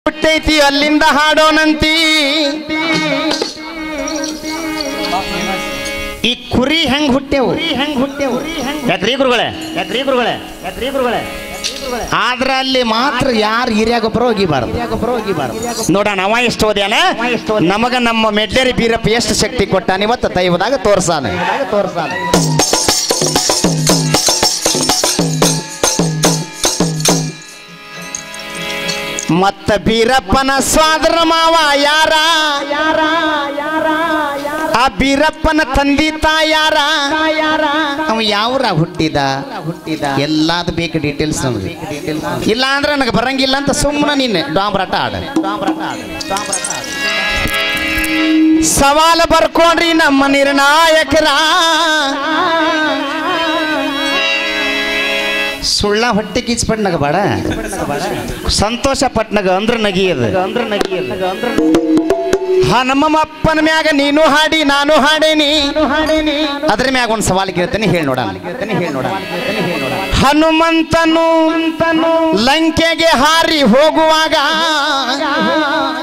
ಹುಟ್ಟೈತಿ ಅಲ್ಲಿಂದ ಹಾಡೋನಂತಿ ಈ ಕುರಿ ಹೆಂಗ್ ಹುಟ್ಟೆವು ಹೆಂಗ್ ಹುಟ್ಟೆವು ಯಾಕ್ರಿ ಗುರುಗಳೇ ಯಾಕ್ರಿ ಗುರುಗಳೇ ಯಾಕ್ರಿ ಗುರುಗಳೇ ಆದ್ರ ಅಲ್ಲಿ ಮಾತ್ರ ಯಾರು ಹಿರಿಯ ಗೊಬ್ಬರ ಹೋಗಿಬಾರ್ದು ನೋಡೋಣ ಅವ ಎಷ್ಟು ಓದ್ಯಾನ ನಮಗ ನಮ್ಮ ಮೆಡ್ಲೇರಿ ಬೀರಪ್ಪ ಎಷ್ಟು ಶಕ್ತಿ ಕೊಟ್ಟಾನ ಇವತ್ತು ದೈವದಾಗ ತೋರ್ಸಾನ ತೋರ್ಸಾನ ಮತ್ತ ಬೀರಪ್ಪನ ಸ್ವಾದರ ಮಾವ ಯಾರ ಆ ಬೀರಪ್ಪನ ತಂದಿ ತಾಯಾರ ಅವ ಯಾವ್ರ ಹುಟ್ಟಿದ ಹುಟ್ಟಿದ ಎಲ್ಲಾದ ಬೇಕು ಡೀಟೇಲ್ಸ್ ನಮ್ಗೆ ಇಲ್ಲ ಅಂದ್ರೆ ನನಗೆ ಬರಂಗಿಲ್ಲ ಅಂತ ಸುಮ್ಮನೆ ನೀನೆ ಡಾಂಬ್ರಾಟ ಆಡ ಸವಾಲು ಬರ್ಕೊಂಡ್ರಿ ನಮ್ಮ ನಿರ್ಣಾಯಕರ ಸುಳ್ಳ ಹೊಟ್ಟೆ ಕಿಚ್ಪಟ್ನಾಗ ಬೇಡ ಸಂತೋಷ ಪಟ್ನಾಗ ಅಂದ್ರ ನಗಿಯದ ಅಂದ್ರ ನಗಿಯದ ಹನುಮಪ್ಪನ ಮ್ಯಾಗ ನೀನು ಹಾಡಿ ನಾನು ಹಾಡೇನಿ ಅದ್ರ ಮ್ಯಾಗ ಒಂದು ಸವಾಲು ಕೇಳ್ತೇನೆ ಹೇಳಿ ನೋಡೋಣ ಹೇಳಿ ನೋಡೋಣ ಹನುಮಂತನು ಲಂಕೆಗೆ ಹಾರಿ ಹೋಗುವಾಗ